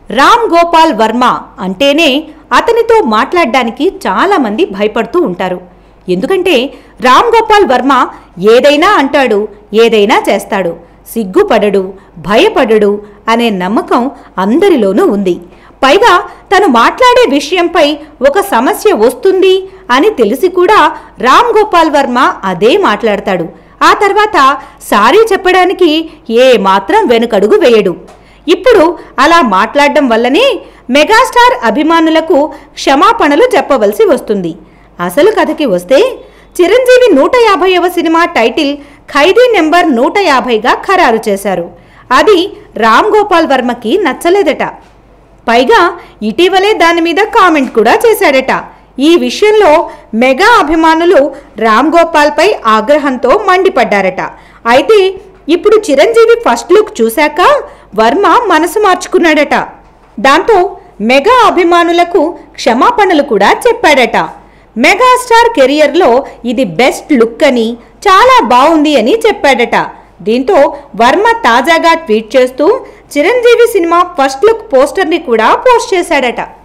రామ్ గోపాల్ వర్మ అంటేనే అతనితో మాట్లాడడానికి చాలామంది భయపడుతూ ఉంటారు ఎందుకంటే రామ్ గోపాల్ వర్మ ఏదైనా అంటాడు ఏదైనా చేస్తాడు సిగ్గుపడడు భయపడడు అనే నమ్మకం అందరిలోనూ ఉంది పైగా తను మాట్లాడే విషయంపై ఒక సమస్య వస్తుంది అని తెలిసి కూడా రామ్ గోపాల్ వర్మ అదే మాట్లాడతాడు ఆ తర్వాత సారీ చెప్పడానికి ఏ మాత్రం వెనుకడుగు వేయడు ఇప్పుడు అలా మాట్లాడడం వల్లనే మెగాస్టార్ అభిమానులకు క్షమాపణలు చెప్పవలసి వస్తుంది అసలు కథకి వస్తే చిరంజీవి నూట యాభైవ సినిమా టైటిల్ ఖైదీ నెంబర్ నూట యాభైగా ఖరారు చేశారు అది రామ్ గోపాల్ వర్మకి నచ్చలేదట పైగా ఇటీవలే దాని మీద కామెంట్ కూడా చేశాడట ఈ విషయంలో మెగా అభిమానులు రామ్ గోపాల్పై ఆగ్రహంతో మండిపడ్డారట అయితే ఇప్పుడు చిరంజీవి ఫస్ట్ లుక్ చూశాక వర్మ మనసు మార్చుకున్నాడట దాంతో మెగా అభిమానులకు క్షమాపణలు కూడా చెప్పాడట మెగాస్టార్ కెరియర్లో ఇది బెస్ట్ లుక్ అని చాలా బాగుంది అని చెప్పాడట దీంతో వర్మ తాజాగా ట్వీట్ చేస్తూ చిరంజీవి సినిమా ఫస్ట్ లుక్ పోస్టర్ని కూడా పోస్ట్ చేశాడట